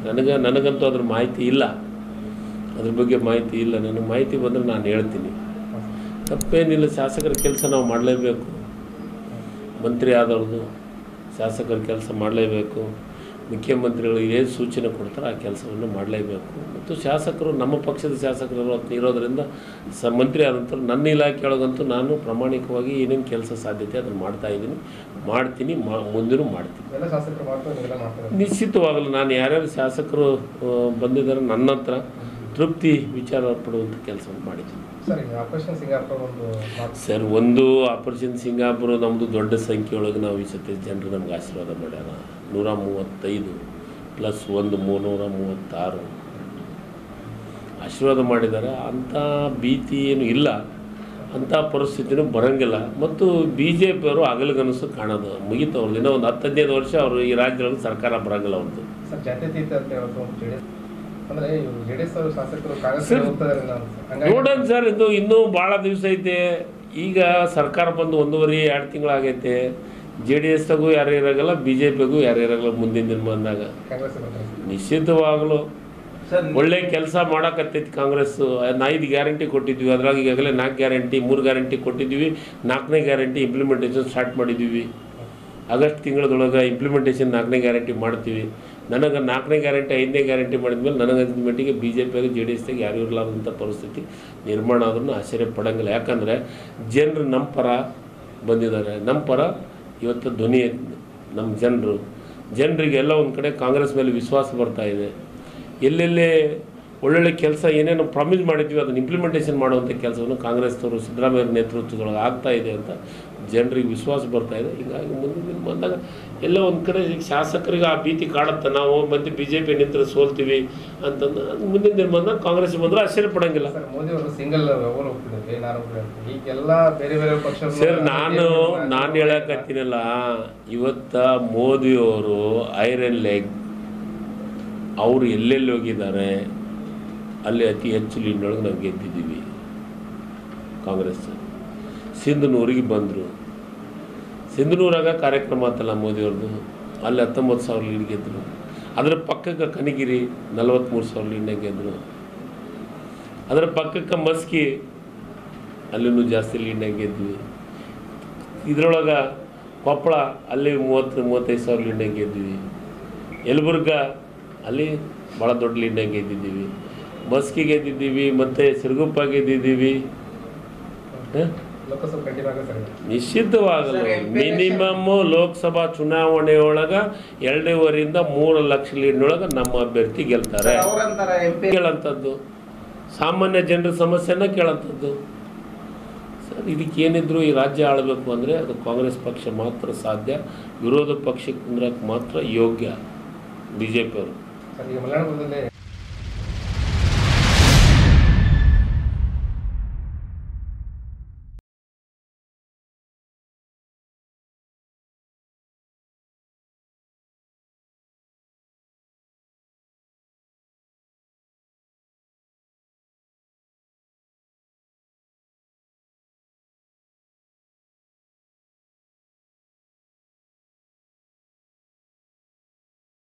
ನನಗೆ ನನಗಂತೂ ಅದ್ರ ಮಾಹಿತಿ ಇಲ್ಲ ಅದ್ರ ಬಗ್ಗೆ ಮಾಹಿತಿ ಇಲ್ಲ ನನಗೆ ಮಾಹಿತಿ ಬಂದರೆ ನಾನು ಹೇಳ್ತೀನಿ ತಪ್ಪೇನಿಲ್ಲ ಶಾಸಕರ ಕೆಲಸ ನಾವು ಮಾಡಲೇಬೇಕು ಮಂತ್ರಿ ಆದವ್ರದ್ದು ಶಾಸಕರ ಕೆಲಸ ಮಾಡಲೇಬೇಕು ಮುಖ್ಯಮಂತ್ರಿಗಳು ಏನು ಸೂಚನೆ ಕೊಡ್ತಾರೆ ಆ ಕೆಲಸವನ್ನು ಮಾಡಲೇಬೇಕು ಮತ್ತು ಶಾಸಕರು ನಮ್ಮ ಪಕ್ಷದ ಶಾಸಕರು ಇವತ್ತು ಇರೋದರಿಂದ ಸ ಮಂತ್ರಿ ಆದ ನಂತರ ನನ್ನ ಇಲಾಖೆ ಒಳಗಂತೂ ನಾನು ಪ್ರಾಮಾಣಿಕವಾಗಿ ಏನೇನು ಕೆಲಸ ಸಾಧ್ಯತೆ ಅದನ್ನು ಮಾಡ್ತಾ ಇದ್ದೀನಿ ಮಾಡ್ತೀನಿ ಮಾ ಮುಂದಿನೂ ಮಾಡ್ತೀನಿ ಎಲ್ಲ ಶಾಸಕರು ಮಾಡ್ತಾರೆ ನೀವೆಲ್ಲ ಮಾಡ್ತಾರೆ ನಿಶ್ಚಿತವಾಗಲು ನಾನು ಯಾರ್ಯಾರು ಶಾಸಕರು ಆ, ಬಂದಿದ್ದಾರೆ ನನ್ನ ಹತ್ರ ತೃಪ್ತಿ ವಿಚಾರ ಪಡುವಂಥ ಕೆಲಸವನ್ನು ಮಾಡಿದ್ದೀನಿ ಸರ್ ಈಗ ಆಪರೇಷನ್ ಸಿಂಗಾಪುರ ಒಂದು ಮಾತು ಸರ್ ಒಂದು ಆಪರೇಷನ್ ಸಿಂಗಾಪುರ ನಮ್ಮದು ದೊಡ್ಡ ಸಂಖ್ಯೆಯೊಳಗೆ ನಾವು ಈ ಸತಿ ಜನರು ನಮ್ಗೆ ಆಶೀರ್ವಾದ ಮಾಡ್ಯಾರ ನೂರ ಮೂವತ್ತೈದು ಪ್ಲಸ್ ಒಂದು ಮುನ್ನೂರ ಮೂವತ್ತಾರು ಆಶೀರ್ವಾದ ಮಾಡಿದ್ದಾರೆ ಅಂಥ ಭೀತಿ ಏನು ಇಲ್ಲ ಅಂಥ ಪರಿಸ್ಥಿತಿನೂ ಬರೋಂಗಿಲ್ಲ ಮತ್ತು ಬಿ ಜೆ ಪಿಯವರು ಹಗಲುಗನಸು ಕಾಣೋದು ಮುಗೀತು ಅವ್ರದ್ದು ಇನ್ನೂ ಒಂದು ಹತ್ತು ಹದಿನೈದು ವರ್ಷ ಅವರು ಈ ರಾಜ್ಯದೊಳಗೆ ಸರ್ಕಾರ ಬರೋಂಗಿಲ್ಲ ಅವ್ರದ್ದು ಸರ್ ಜಾತ್ಯತೀತ ಅಂತ ಹೇಳೋದು ಜೆ ಡಿ ಎಸ್ ಅಂದ್ರೆ ಇವರು ಜೆ ಡಿ ಎಸ್ ಅವರು ಶಾಸಕರು ಕಾಂಗ್ರೆಸ್ ಸರ್, ಹೋಗ್ತಾರೆ ನಾನು ಹಂಗಾಗಿ ನೋಡೋಣ ಸರ್ ಇದು ಇನ್ನೂ ಭಾಳ ದಿವಸ ಐತೆ ಈಗ ಸರ್ಕಾರ ಬಂದು ಒಂದೂವರೆ ಎರಡು ತಿಂಗಳಾಗೈತೆ ಜೆ ಡಿ ಎಸ್ದಾಗೂ ಯಾರು ಇರೋಲ್ಲ ಬಿ ಜೆ ಪಿಗೂ ಯಾರು ಇರೋಲ್ಲ ಮುಂದಿನ ದಿನ ಬಂದಾಗ ಕಾಂಗ್ರೆಸ್ ಬರ್ತಾರೆ ನಿಶ್ಚಿತವಾಗಲೂ ಸರ್ ಒಳ್ಳೆ ಕೆಲಸ ಮಾಡಕತ್ತೈತಿ ಕಾಂಗ್ರೆಸ್ ಐದು ಗ್ಯಾರಂಟಿ ಕೊಟ್ಟಿದ್ವಿ ಅದ್ರಾಗ ಈಗಾಗಲೇ ನಾಲ್ಕು ಗ್ಯಾರಂಟಿ ಮೂರು ಗ್ಯಾರಂಟಿ ಕೊಟ್ಟಿದ್ವಿ ನಾಲ್ಕನೇ ಗ್ಯಾರಂಟಿ ಇಂಪ್ಲಿಮೆಂಟೇಷನ್ ಸ್ಟಾರ್ಟ್ ಮಾಡಿದ್ದೀವಿ ಆಗಸ್ಟ್ ತಿಂಗಳದೊಳಗೆ ಇಂಪ್ಲಿಮೆಂಟೇಷನ್ ನಾಲ್ಕನೇ ಗ್ಯಾರಂಟಿ ಮಾಡ್ತೀವಿ ನನಗೆ ನಾಲ್ಕನೇ ಗ್ಯಾರಂಟಿ ಐದನೇ ಗ್ಯಾರಂಟಿ ಮಾಡಿದ್ಮೇಲೆ ನನಗೆ ಅನ್ಸಿದ ಮಟ್ಟಿಗೆ ಬಿ ಜೆ ಪಿಯಾಗ ಜೆ ಡಿ ಎಸ್ದಾಗ ಯಾರು ಇರಲಾರ್ದಂಥ ಪರಿಸ್ಥಿತಿ ನಿರ್ಮಾಣ ಆದ್ರೂ ಆಶ್ಚರ್ಯ ಪಡಂಗಿಲ್ಲ ಯಾಕಂದರೆ ಜನರು ನಮ್ಮ ಪರ ಬಂದಿದ್ದಾರೆ ನಮ್ಮ ಪರ ಇವತ್ತು ಧ್ವನಿ ನಮ್ಮ ಜನರು ಜನರಿಗೆ ಎಲ್ಲ ಒಂದು ಕಡೆ ಕಾಂಗ್ರೆಸ್ ಮೇಲೆ ವಿಶ್ವಾಸ ಬರ್ತಾ ಇದೆ ಎಲ್ಲೆಲ್ಲೇ ಒಳ್ಳೊಳ್ಳೆ ಕೆಲಸ ಏನೇನು ಪ್ರಾಮಿಸ್ ಮಾಡಿದ್ವಿ ಅದನ್ನು ಇಂಪ್ಲಿಮೆಂಟೇಷನ್ ಮಾಡುವಂಥ ಕೆಲಸವನ್ನು ಕಾಂಗ್ರೆಸ್ನವರು ಸಿದ್ದರಾಮಯ್ಯ ನೇತೃತ್ವದೊಳಗೆ ಆಗ್ತಾ ಇದೆ ಅಂತ ಜನರಿಗೆ ವಿಶ್ವಾಸ ಬರ್ತಾ ಇದೆ ಹೀಗಾಗಿ ಮುಂದಿನ ದಿನ ಬಂದಾಗ ಎಲ್ಲ ಒಂದು ಕಡೆ ಈಗ ಶಾಸಕರಿಗೆ ಆ ಭೀತಿ ಕಾಡುತ್ತೆ ನಾವು ಮತ್ತೆ ಬಿ ಜೆ ಪಿ ನಿಂತರೆ ಸೋಲ್ತೀವಿ ಅಂತಂದು ಅದು ಮುಂದಿನ ದಿನ ಬಂದಾಗ ಕಾಂಗ್ರೆಸ್ ಬಂದರೂ ಆಶ್ಚರ್ಯ ಪಡಂಗಿಲ್ಲ ಸರ್ ಮೋದಿ ಅವರು ಸಿಂಗಲ್ ಓವರ್ ಹೋಗ್ತಿದ್ದಾರೆ ನಾನು ಒಬ್ರು ಅಂತ. ಈಗೆಲ್ಲ ಬೇರೆ ಬೇರೆ ಪಕ್ಷ ಸರ್ ನಾನು ನಾನು ಹೇಳಕತ್ತೀನಲ್ಲ ಇವತ್ತ ಮೋದಿಯವರು ಐರನ್ ಲೆಗ್ ಅವರು ಎಲ್ಲೆಲ್ಲಿ ಹೋಗಿದ್ದಾರೆ ಅಲ್ಲಿ ಅತಿ ಹೆಚ್ಚು ಲೀಡ್ನೊಳಗೆ ನಾವು ಗೆದ್ದಿದ್ದೀವಿ ಕಾಂಗ್ರೆಸ್ ಸಿಂಧನೂರಿಗೆ ಬಂದರು ಸಿಂಧನೂರಾಗ ಕಾರ್ಯಕ್ರಮ ಆತಲ್ಲ ಮೋದಿಯವ್ರದ್ದು ಅಲ್ಲಿ ಹತ್ತೊಂಬತ್ತು ಸಾವಿರ ಲೀಡ್ ಗೆದ್ದರು ಅದರ ಪಕ್ಕಕ್ಕೆ ಕನಗಿರಿ ನಲವತ್ತ್ಮೂರು ಸಾವಿರ ಲೀಡ್ನಾಗ ಗೆದ್ದರು ಅದರ ಪಕ್ಕಕ್ಕೆ ಮಸ್ಕಿ ಅಲ್ಲಿನೂ ಜಾಸ್ತಿ ಲೀಡ್ನಾಗ ಗೆದ್ವಿ ಇದ್ರೊಳಗೆ ಕೊಪ್ಪಳ ಅಲ್ಲಿ ಮೂವತ್ತು ಮೂವತ್ತೈದು ಸಾವಿರ ಲೀಡ್ನಾಗ ಗೆದ್ವಿ ಯಲಬುರ್ಗ ಅಲ್ಲಿ ಭಾಳ ದೊಡ್ಡ ಲೀಡ್ನಾಗ ಗೆದ್ದಿದ್ದೀವಿ ಮಸ್ಕಿ ಗೆದ್ದಿದ್ದೀವಿ ಮತ್ತು ಸಿರುಗುಪ್ಪ ಗೆದ್ದಿದ್ದೀವಿ ಹ? ಲೋಕಸಭೆ ಕಂಟಿನ್ಯೂ ಆಗುತ್ತೆ ಸರ್ ನಿಶ್ಚಿತವಾಗಲು ಸರ್, MP ಮಿನಿಮಮ್ ಲೋಕಸಭಾ ಚುನಾವಣೆಯೊಳಗೆ ಎರಡೂವರೆಯಿಂದ ಮೂರು ಲಕ್ಷ ಲೀಡ್ನೊಳಗೆ ನಮ್ಮ ಅಭ್ಯರ್ಥಿ ಗೆಲ್ತಾರೆ ಅವ್ರಂತಾರ ಎಂ ಪಿ ಕೇಳಂಥದ್ದು ಸಾಮಾನ್ಯ ಜನರ ಸಮಸ್ಯೆನ ಕೇಳಂಥದ್ದು ಸರ್ ಇದಕ್ಕೆ ಏನಿದ್ರು ಈ ರಾಜ್ಯ ಆಳಬೇಕು ಅಂದರೆ ಅದು ಕಾಂಗ್ರೆಸ್ ಪಕ್ಷ ಮಾತ್ರ ಸಾಧ್ಯ ವಿರೋಧ ಪಕ್ಷಕ್ಕೆ ಕುಂದ್ರಕ್ಕೆ ಮಾತ್ರ ಯೋಗ್ಯ ಬಿ ಜೆ ಪಿಯವರು ಸರ್ ಈಗ ಮಲೆನಾಡುದಲ್ಲಿ